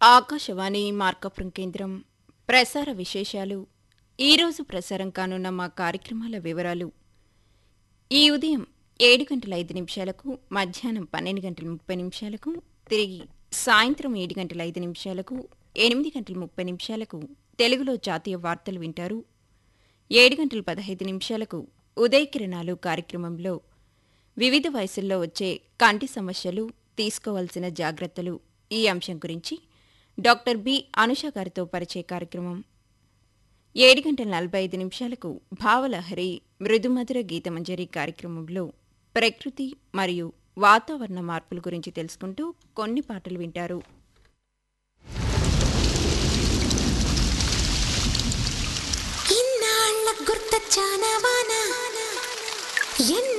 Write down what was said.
ఆకాశవాణి మార్కపురం కేంద్రం ప్రసార విశేషాలు ఈరోజు ప్రసారం కానున్న మా కార్యక్రమాల వివరాలు ఈ ఉదయం ఏడు గంటల ఐదు నిమిషాలకు మధ్యాహ్నం పన్నెండు గంటల ముప్పై నిమిషాలకు తిరిగి సాయంత్రం ఏడు గంటల ఐదు నిమిషాలకు ఎనిమిది గంటల ముప్పై నిమిషాలకు తెలుగులో జాతీయ వార్తలు వింటారు ఏడు గంటల పదహైదు నిమిషాలకు ఉదయ కిరణాలు కార్యక్రమంలో వివిధ వయసుల్లో వచ్చే కంటి సమస్యలు తీసుకోవాల్సిన జాగ్రత్తలు ఈ అంశం గురించి డాక్టర్ బి అనుష గారితో పరిచయ కార్యక్రమం ఏడు గంటల నలభై ఐదు నిమిషాలకు భావలహరి మృదుమధుర గీతమంజరి కార్యక్రమంలో ప్రకృతి మరియు వాతావరణ మార్పుల గురించి తెలుసుకుంటూ కొన్ని పాటలు వింటారు ఇన్నాళ్ళ గుర్తొచ్చానవానా ఎన్న